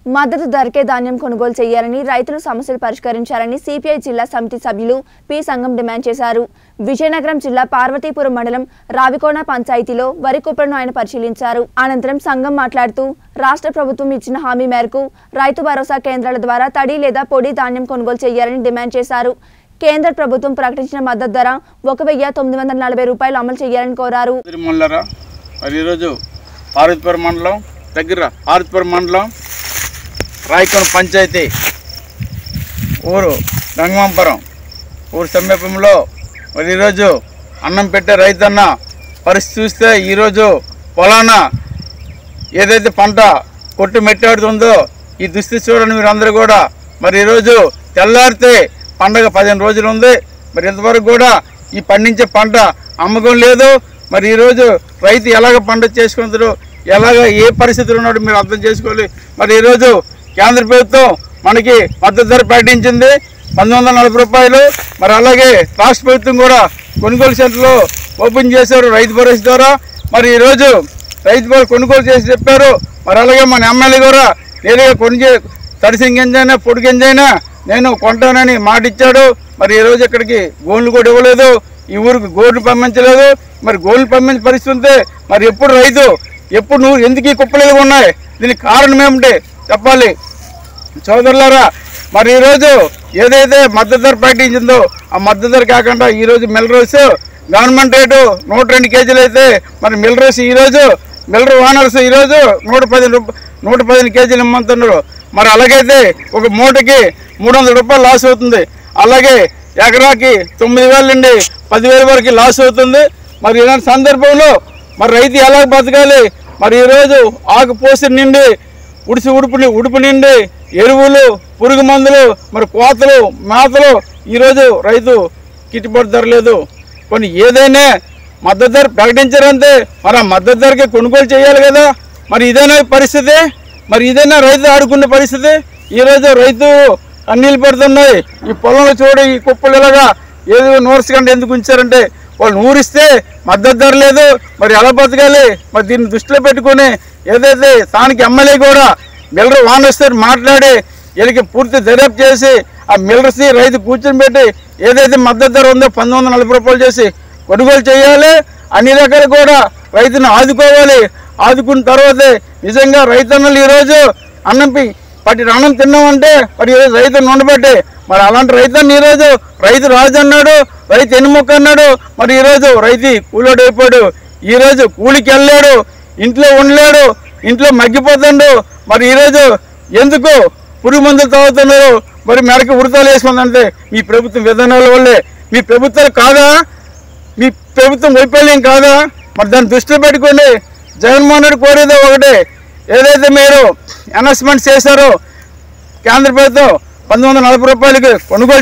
మద్దతు ధరకే ధాన్యం కొనుగోలు చేయాలని రైతులు సమస్యలు పరిష్కరించాలని సిపిఐ జిల్లా సమితి సభ్యులు పి సంఘం డిమాండ్ చేశారు విజయనగరం జిల్లా పార్వతీపురం మండలం రావికోణ పంచాయతీలో వరి కుప్పలను ఆయన పరిశీలించారు అనంతరం సంఘం మాట్లాడుతూ రాష్ట్ర ప్రభుత్వం ఇచ్చిన హామీ మేరకు రైతు భరోసా కేంద్రాల ద్వారా తడి లేదా పొడి ధాన్యం కొనుగోలు చేయాలని డిమాండ్ చేశారు కేంద్ర ప్రభుత్వం ప్రకటించిన మద్దతు ధర ఒక వెయ్యి తొమ్మిది వందల నలభై రూపాయలు అమలు చేయాలని కోరారు తిరుమలరా మరి ఈరోజు పార్వతీపురం మండలం దగ్గర పార్వతీపురం మండలం రాయకొండ పంచాయతీ ఊరు గంగమాంపురం ఊరు సమీపంలో మరి ఈరోజు అన్నం పెట్టే రైతన్న పరిస్థితి చూస్తే ఈరోజు పొలాన ఏదైతే పంట కొట్టు మెట్టాడుతుందో ఈ దుస్థితి చూడండి మీరు అందరూ కూడా మరి ఈరోజు తెల్లారితే పండగ పదిహేను రోజులు ఉంది మరి ఇంతవరకు కూడా ఈ పండించే పంట అమ్మకం లేదు మరి ఈరోజు రైతు ఎలాగ పంట చేసుకుంటారు ఎలాగ ఏ పరిస్థితులు ఉన్నాడు మీరు అర్థం చేసుకోవాలి మరి ఈరోజు కేంద్ర ప్రభుత్వం మనకి మద్దతు ధర ప్రకటించింది పంతొమ్మిది వందల నలభై రూపాయలు మరి అలాగే రాష్ట్ర ప్రభుత్వం కూడా కొనుగోలు సెంటర్లు ఓపెన్ చేశారు రైతు భరోసా ద్వారా మరి ఈరోజు రైతు భరోసా కొనుగోలు చేసి చెప్పారు మరి అలాగే మన ఎమ్మెల్యే కూడా నేరుగా కొని తడిసిన గింజైనా పొడి గింజైనా నేను కొంటానని మాట ఇచ్చాడు మరి ఈరోజు ఇక్కడికి గోన్లు కూడా ఇవ్వలేదు ఈ ఊరికి గోర్లు పంపించలేదు మరి గోర్లు పంపించే పరిస్థితి ఉంటే మరి ఎప్పుడు రైతు ఎప్పుడు నువ్వు ఎందుకు ఈ కుప్పలు ఉన్నాయి దీనికి కారణం ఏమిటి చెప్పాలి సోదరులారా మరి ఈరోజు ఏదైతే మద్దతు ధర ప్రకటించిందో ఆ మద్దతు ధర కాకుండా ఈరోజు మిల్ రోస్ గవర్నమెంట్ రేటు నూట రెండు కేజీలు అయితే మరి మిల్ రోస్ ఈరోజు మిల్లర్ ఓనర్స్ ఈరోజు నూట పది రూప నూట పదిహేను కేజీలు ఇమ్మంటున్నారు మరి అలాగైతే ఒక మూటకి మూడు వందల రూపాయలు లాస్ అవుతుంది అలాగే ఎకరాకి తొమ్మిది వేల నుండి పదివేల వరకు లాస్ అవుతుంది మరి ఇలాంటి సందర్భంలో మరి రైతు ఎలా బతకాలి మరి ఈరోజు ఆకు పోసి నిండి ఉడిసి ఉడుపుని ఉడుపు నిండి ఎరువులు పురుగు మందులు మరి కోతలు మేతలు ఈరోజు రైతు గిట్టుబాటు ధర లేదు కొన్ని ఏదైనా మద్దతు ధర ప్రకటించారంటే మరి ఆ మద్దతు ధరకి కొనుగోలు చేయాలి కదా మరి ఇదేనా పరిస్థితి మరి ఇదేనా రైతు ఆడుకునే పరిస్థితి ఈరోజు రైతు అన్నీళ్ళు పెడుతున్నాయి ఈ పొలంలో చూడు ఈ కుప్పలు ఇలాగా ఏదో నూరసకండి ఎందుకు ఉంచారంటే వాళ్ళు నూరిస్తే మద్దతు ధర లేదు మరి ఎలా బతకాలి మరి దీన్ని దృష్టిలో పెట్టుకొని ఏదైతే స్థానిక ఎమ్మెల్యే కూడా మిల్లర్ వానొస్తారు మాట్లాడి వీళ్ళకి పూర్తి దర్యాప్తు చేసి ఆ మిల్లర్స్ని రైతు కూర్చొని పెట్టి ఏదైతే మద్దతు ధర ఉందో పంతొమ్మిది వందల నలభై రూపాయలు చేసి కొనుగోలు చేయాలి అన్ని రకాలు కూడా రైతును ఆదుకోవాలి ఆదుకున్న తర్వాతే నిజంగా రైతన్నలు ఈరోజు అన్నంపి పట్టి అన్నం తిన్నామంటే మరి ఈరోజు రైతును ఉండబట్టి మరి అలాంటి రైతన్న ఈరోజు రైతు రాజు అన్నాడు రైతు ఎన్నుముక్క అన్నాడు మరి ఈరోజు రైతు కూలోడు అయిపోయాడు ఈరోజు కూలికి వెళ్ళాడు ఇంట్లో ఉండలేడు ఇంట్లో మగ్గిపోతుండు మరి ఈరోజు ఎందుకు పురుగు మందులు తాగుతున్నారు మరి మెడకి ఉడతలు వేసుకుందంటే మీ ప్రభుత్వం విధానాల వల్లే మీ ప్రభుత్వాలు కాదా మీ ప్రభుత్వం వైఫల్యం కాదా మరి దాన్ని దృష్టిలో పెట్టుకోండి జగన్మోహన్ రెడ్డి కోరేది ఒకటే ఏదైతే మీరు అనౌన్స్మెంట్ చేశారో కేంద్ర ప్రభుత్వం పంతొమ్మిది వందల నలభై రూపాయలకి కొనుగోలు